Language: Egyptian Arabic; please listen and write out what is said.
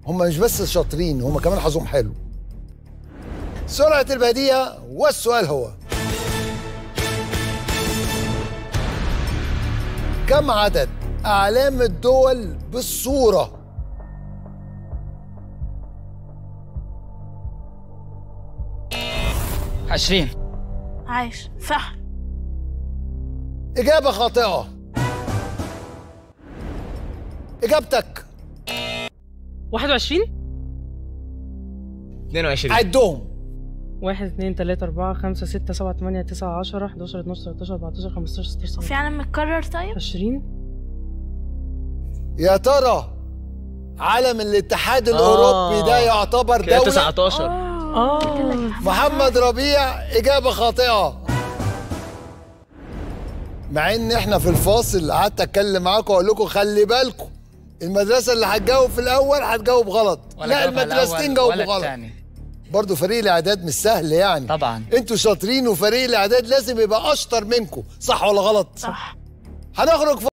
هم مش بس شاطرين هم كمان حظهم حلو سرعة البديهة والسؤال هو كم عدد أعلام الدول بالصورة؟ عشرين عايش صح إجابة خاطئة إجابتك 21 22 عدهم 1 2 3 4 5 6 7 8 9 10 11 12 13 14 15 16 في 17 علم متكرر طيب 20 يا ترى علم الاتحاد الأوروبي ده يعتبر كده دولة 19 اه محمد ربيع إجابة خاطئة مع إن إحنا في الفاصل قعدت أتكلم معاكم وأقول لكم خلي بالكم المدرسة اللي هتجاوب في الأول هتجاوب غلط لا جاوب على المدرستين الأول جاوبوا ولا غلط التاني. برضو فريق الإعداد مش سهل يعني طبعا انتوا شاطرين وفريق الإعداد لازم يبقى أشطر منكم صح ولا غلط؟ صح هنخرج